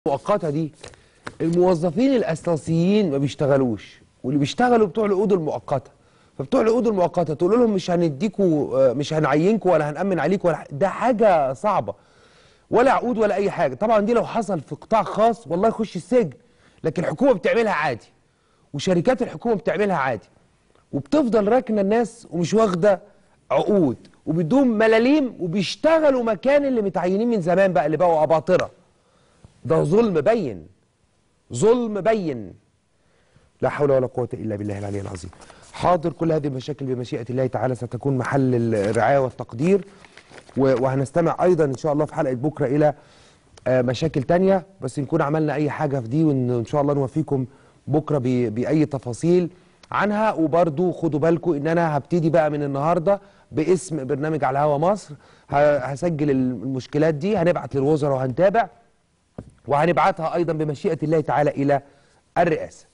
المؤقته دي الموظفين الاساسيين ما بيشتغلوش واللي بيشتغلوا بتوع العقود المؤقته فبتوع العقود المؤقته تقول لهم مش هنديكوا آه، مش هنعينكوا ولا هنأمن عليكوا ولا ح- ده حاجه صعبه ولا عقود ولا اي حاجه طبعا دي لو حصل في قطاع خاص والله يخش السجن لكن الحكومه بتعملها عادي وشركات الحكومه بتعملها عادي وبتفضل راكنه الناس ومش واخده عقود وبيدوهم ملاليم وبيشتغلوا مكان اللي متعينين من زمان بقى اللي بقوا اباطره ده ظلم بين ظلم بين لا حول ولا قوة إلا بالله العلي العظيم حاضر كل هذه المشاكل بمشيئة الله تعالى ستكون محل الرعاية والتقدير و- وهنستمع أيضا إن شاء الله في حلقة بكرة إلى آه، مشاكل تانية بس نكون عملنا أي حاجة في دي وإن إن شاء الله نوفيكم بكرة ب- بأي تفاصيل عنها وبرضو خدوا بالكم إن أنا هبتدي بقى من النهاردة باسم برنامج على هوا مصر ه- هسجل المشكلات دي هنبعت للوزراء وهنتابع وهنبعتها أيضا بمشيئة الله تعالى إلى الرئاسة